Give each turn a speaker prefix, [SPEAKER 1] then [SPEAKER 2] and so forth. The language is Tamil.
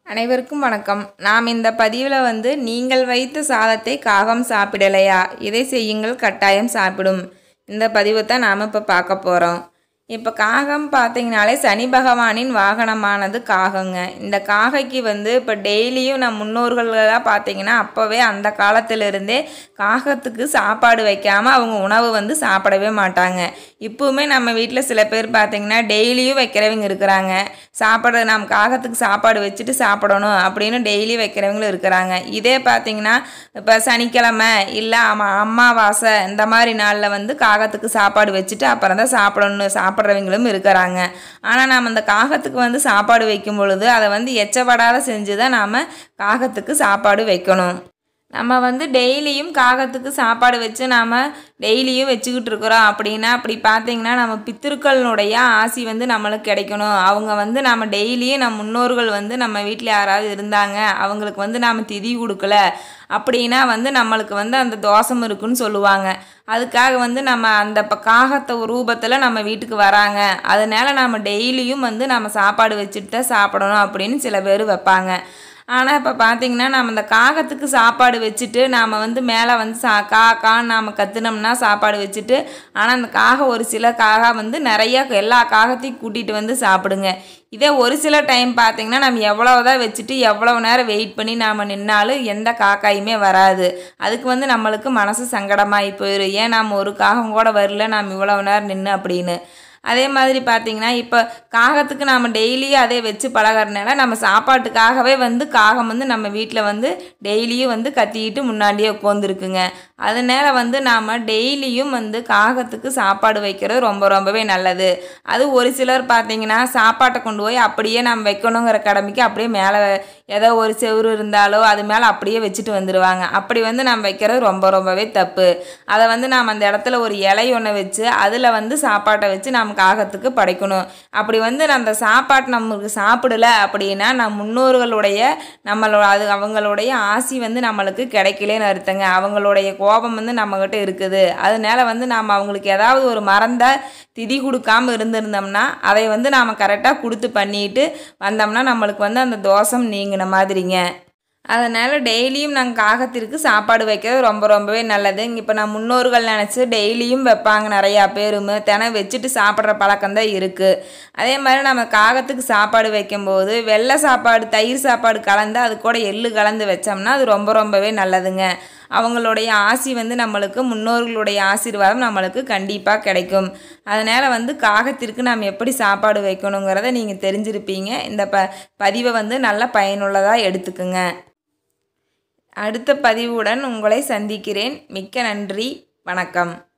[SPEAKER 1] அனைவருக்கும் வணக்கம் நாம் இந்த பதிவில் வந்து நீங்கள் வைத்த சாதத்தை காகம் சாப்பிடலையா இதை செய்யுங்கள் கட்டாயம் சாப்பிடும் இந்த பதிவை தான் நாம் இப்போ பார்க்க போகிறோம் இப்போ காகம் பார்த்தீங்கனாலே சனி பகவானின் வாகனமானது காகங்க இந்த காகைக்கு வந்து இப்போ டெய்லியும் நம் முன்னோர்களெல்லாம் பார்த்தீங்கன்னா அப்போவே அந்த காலத்திலிருந்தே காகத்துக்கு சாப்பாடு வைக்காமல் அவங்க உணவு வந்து சாப்பிடவே மாட்டாங்க இப்போவுமே நம்ம வீட்டில் சில பேர் பார்த்தீங்கன்னா டெய்லியும் வைக்கிறவங்க இருக்கிறாங்க சாப்பாடு நம்ம காகத்துக்கு சாப்பாடு வச்சுட்டு சாப்பிடணும் அப்படின்னு டெய்லி வைக்கிறவங்களும் இருக்கிறாங்க இதே பார்த்தீங்கன்னா இப்போ சனிக்கிழமை இல்லை அம்மா அமாவாசை இந்த மாதிரி நாளில் வந்து காகத்துக்கு சாப்பாடு வச்சுட்டு அப்புறம் தான் சாப்பிடணும் சாப்பிட்றவங்களும் இருக்கிறாங்க ஆனால் நாம் அந்த காகத்துக்கு வந்து சாப்பாடு வைக்கும் பொழுது அதை வந்து எச்சப்படாத செஞ்சு தான் நாம் காகத்துக்கு சாப்பாடு வைக்கணும் நம்ம வந்து டெய்லியும் காகத்துக்கு சாப்பாடு வச்சு நாம் டெய்லியும் வச்சுக்கிட்டு இருக்கிறோம் அப்படின்னா அப்படி பார்த்தீங்கன்னா நம்ம பித்திருக்களினுடைய ஆசி வந்து நம்மளுக்கு கிடைக்கணும் அவங்க வந்து நம்ம டெய்லியும் நம்ம முன்னோர்கள் வந்து நம்ம வீட்டில் யாராவது இருந்தாங்க அவங்களுக்கு வந்து நாம் திதி கொடுக்கல அப்படின்னா வந்து நம்மளுக்கு வந்து அந்த தோஷம் இருக்குன்னு சொல்லுவாங்க அதுக்காக வந்து நம்ம அந்த இப்போ காகத்தை ரூபத்தில் நம்ம வீட்டுக்கு வராங்க அதனால நம்ம டெய்லியும் வந்து நம்ம சாப்பாடு வச்சுட்டு தான் சாப்பிடணும் அப்படின்னு சில பேர் வைப்பாங்க ஆனால் இப்போ பார்த்தீங்கன்னா நம்ம இந்த காகத்துக்கு சாப்பாடு வச்சுட்டு நாம் வந்து மேலே வந்து சா கா கான்னு நாம் கத்துனோம்னா சாப்பாடு வச்சுட்டு ஆனால் அந்த காகம் ஒரு சில காகா வந்து நிறைய எல்லா காகத்தையும் கூட்டிகிட்டு வந்து சாப்பிடுங்க இதே ஒரு சில டைம் பார்த்தீங்கன்னா நம்ம எவ்வளவுதான் வச்சுட்டு எவ்வளோ நேரம் வெயிட் பண்ணி நாம் நின்னாலும் எந்த காக்காயுமே வராது அதுக்கு வந்து நம்மளுக்கு மனசு சங்கடமாகி போயிடும் ஏன் நாம் ஒரு காகம் கூட வரல நாம் இவ்வளவு நேரம் நின்று அப்படின்னு அதே மாதிரி பார்த்தீங்கன்னா இப்போ காகத்துக்கு நாம் டெய்லியும் அதே வச்சு பழகிறனால நம்ம சாப்பாட்டுக்காகவே வந்து காகம் வந்து நம்ம வீட்டில் வந்து டெய்லியும் வந்து கத்திக்கிட்டு முன்னாடியே உட்காந்துருக்குங்க அதனால வந்து நாம் டெய்லியும் வந்து காகத்துக்கு சாப்பாடு வைக்கிறது ரொம்ப ரொம்பவே நல்லது அது ஒரு சிலர் பார்த்தீங்கன்னா சாப்பாட்டை கொண்டு போய் அப்படியே நம்ம வைக்கணுங்கிற கடமைக்கு அப்படியே மேலே ஏதோ ஒரு செவுரு இருந்தாலோ அது மேலே அப்படியே வச்சுட்டு வந்துடுவாங்க அப்படி வந்து நம்ம வைக்கிறது ரொம்ப ரொம்பவே தப்பு அதை வந்து நாம் அந்த இடத்துல ஒரு இலை ஒன்று வச்சு அதில் வந்து சாப்பாட்டை வச்சு நம்ம காகத்துக்கு படைக்கணும் அப்படி வந்து அந்த சாப்பாட்டு நமக்கு சாப்பிடல அப்படின்னா நம் முன்னோர்களுடைய நம்மளோட அது அவங்களுடைய ஆசி வந்து நம்மளுக்கு கிடைக்கலன்னு அர்த்தங்க அவங்களுடைய கோபம் வந்து நம்மக்கிட்ட இருக்குது அதனால வந்து நாம் அவங்களுக்கு ஏதாவது ஒரு மறந்த திதி கொடுக்காம இருந்திருந்தோம்னா அதை வந்து நாம் கரெக்டாக கொடுத்து பண்ணிட்டு வந்தோம்னா நம்மளுக்கு வந்து அந்த தோஷம் நீங்கின மாதிரிங்க அதனால் டெய்லியும் நாங்கள் காகத்திற்கு சாப்பாடு வைக்கிறது ரொம்ப ரொம்பவே நல்லது இப்போ நான் முன்னோர்கள் நினச்சி டெய்லியும் வைப்பாங்க நிறையா பேரும் தினம் வச்சுட்டு சாப்பிட்ற பழக்கம் தான் இருக்குது அதே மாதிரி நம்ம காகத்துக்கு சாப்பாடு வைக்கும்போது வெள்ளை சாப்பாடு தயிர் சாப்பாடு கலந்து அது கூட எள்ளு கலந்து வச்சோம்னா அது ரொம்ப ரொம்பவே நல்லதுங்க அவங்களுடைய ஆசி வந்து நம்மளுக்கு முன்னோர்களுடைய ஆசீர்வாதம் நம்மளுக்கு கண்டிப்பாக கிடைக்கும் அதனால் வந்து காகத்திற்கு நாம் எப்படி சாப்பாடு வைக்கணுங்கிறத நீங்கள் தெரிஞ்சிருப்பீங்க இந்த ப பதிவை வந்து நல்ல பயனுள்ளதாக எடுத்துக்குங்க அடுத்த பதிவுடன் உங்களை சந்திக்கிறேன் மிக்க நன்றி வணக்கம்